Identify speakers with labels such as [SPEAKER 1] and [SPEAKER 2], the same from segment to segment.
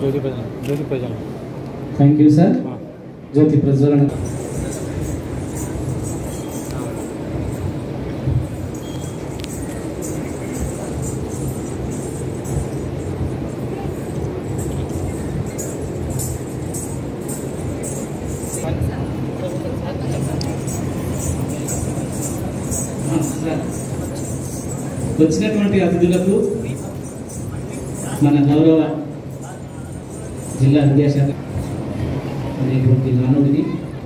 [SPEAKER 1] జ్యోతి ప్రజలు జ్యోతి ప్రజలు
[SPEAKER 2] thank you sir జ్యోతి ప్రజ్వలన వచ్చినటువంటి అతిథులకు మన గౌరవ జిల్లా విద్యాశాఖ అనేటువంటి నానుడిని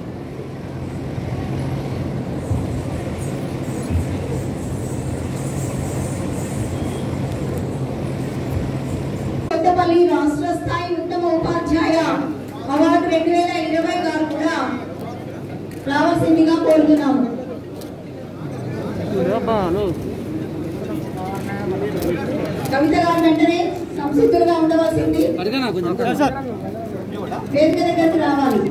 [SPEAKER 3] కొత్తపల్లి రాష్ట్ర స్థాయి ఉత్తమ ఉపాధ్యాయ అవార్డు రెండు వేల ఇరవై గారు కూడా రావాల్సిందిగా కోరుతున్నాము కవిత గారు వెంటనే సంసిద్ధులుగా ఉండవలసింది వేదిక దగ్గరకు రావాలి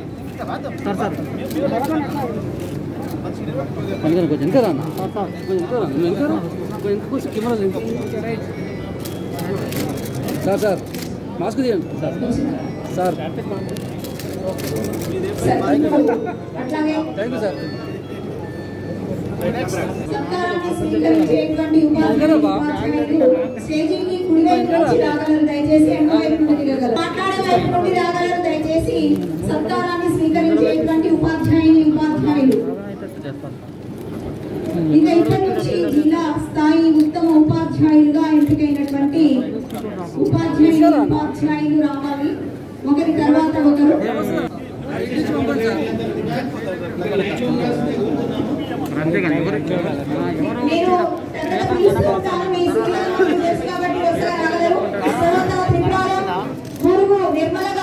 [SPEAKER 4] సార్ సార్ మాస్క్ తీయండి సార్ సార్
[SPEAKER 3] సార్, ఇప్పుడు అట్లాగే
[SPEAKER 4] థ్యాంక్ యూ సార్
[SPEAKER 3] సత్కారాన్ని స్వీకరించేటువంటి ఉపాధ్యాయులు, ఉపాధ్యాయులు స్టేజీకి కుడివైపు నుంచి రాగలరు దయచేసి ఎడమవైపు నుండి దిగగలరు మాట్లాడే వైపు నుండి రాగలరు దయచేసి సత్కారాన్ని స్వీకరించేటువంటి ఉపాధ్యాయుని ఉపాధ్యాయులు ఇంకా ఇక్కడి నుంచి జిల్లా స్థాయి ఉత్తమ ఉపాధ్యాయులుగా ఎంపికైనటువంటి ఉపాధ్యాయులు ఉపాధ్యాయులు రావాలి ఒకరి తర్వాత ఒకరు నేను పెద్దగా తీసుకుంటాను మీ సీనియర్ తెలుసు కాబట్టి ఒకసారి రాగలరు తర్వాత త్రిపురాలో మురుగు నిర్మల